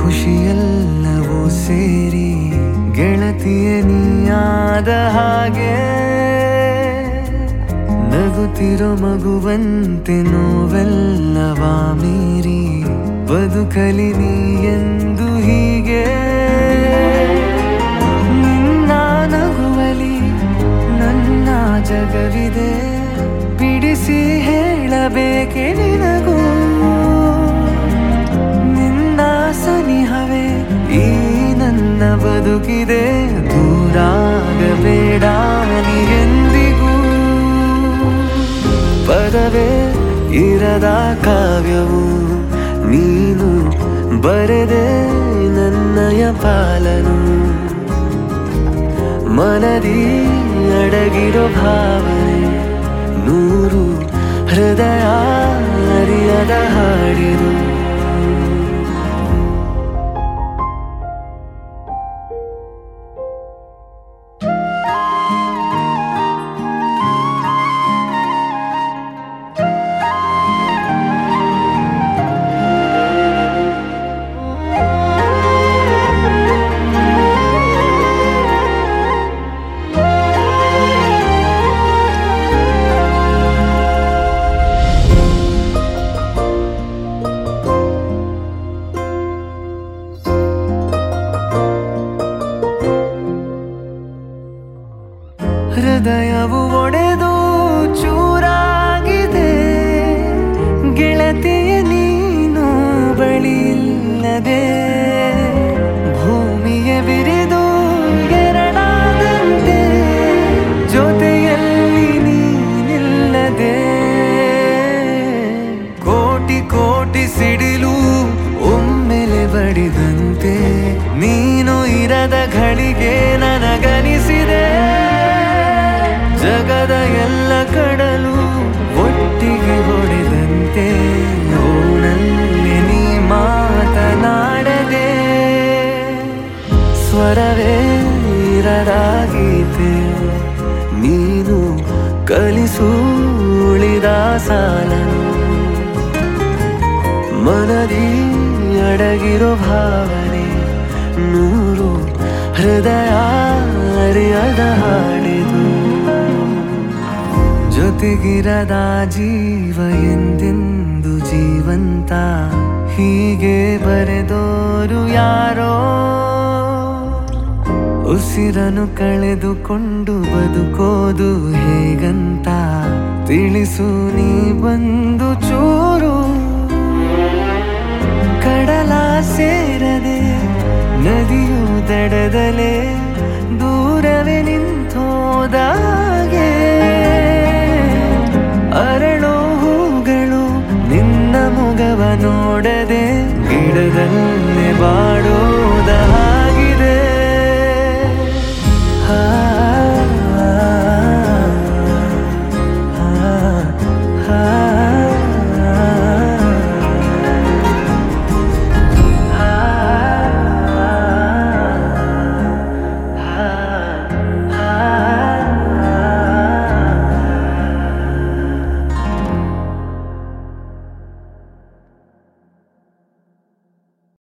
ಖುಷಿಯೆಲ್ಲವೂ ಸೇರಿ ಗೆಳತಿಯ ನೀಯಾದ ಹಾಗೆ ನಗುತ್ತಿರೋ ಮಗುವಂತೆ ನೋವೆಲ್ಲವ ಮೀರಿ ಬದುಕಲಿ ನೀ ಎಂದು ಹೀಗೆ ನಿನ್ನ ನಗುವಲಿ ನನ್ನ ಜಗವಿದೆ ಬಿಡಿಸಿ ಹೇಳಬೇಕೆ ನಿನಗೂ ನಿನ್ನ ಸನಿಹವೇ ಈ ನನ್ನ ಬದುಕಿದೆ ದೂರಾಗಬೇಡ ನೀ ಎಂದಿಗೂ ಪದವೇ ಇರದ ಕಾವ್ಯವು ನೀನು ಬರೆದೆ ನನ್ನಯ ಪಾಲನು ಮನದಿ ಅಡಗಿರೋ ಭಾವನೆ ನೂರು ಹೃದಯ ಅರಿಯದ ಹಾಡಿರು ಹೃದಯವು ಒಡೆದು ಚೂರಾಗಿದೆ ಗೆಳತಿಯ ನೀನು ಬಳಿಯಿಲ್ಲದೆ ಭೂಮಿಯ ಬಿರಿದು ಎರಡಾದಂತೆ ಜೊತೆಯಲ್ಲಿ ನೀನಿಲ್ಲದೆ ಕೋಟಿ ಕೋಟಿ ಸಿಡಿಲು ಒಮ್ಮೆಲೆ ಬಡಿದಂತೆ ನೀನು ಇರದ ಘಳಿಗೆ ನನಗನಿಸಿದೆ ಜಗದ ಎಲ್ಲ ಕಡಲು ಒಟ್ಟಿಗೆ ಹೊಡೆದಂತೆ ಓಣಲ್ಲಿ ನೀ ಮಾತನಾಡದೆ ಸ್ವರವೇ ಇರದ ಗೀತೆ ನೀನು ಕಲಿಸು ಉಳಿದ ಸಾಲನು ಮನದಿ ಅಡಗಿರೋ ಭಾವನೆ ನೂರು ಹೃದಯ ಅರಿಯದ ಹಾಡಿದು ಜೊತೆಗಿರದ ಜೀವ ಎಂದೆಂದು ಜೀವಂತ ಹೀಗೆ ಬರೆದೋರು ಯಾರೋ ಉಸಿರನು ಕಳೆದುಕೊಂಡು ಬದುಕೋದು ಹೇಗಂತ ತಿಳಿಸು ನೀ ಬಂದು ಚೂರು ಕಡಲ ಸೇರ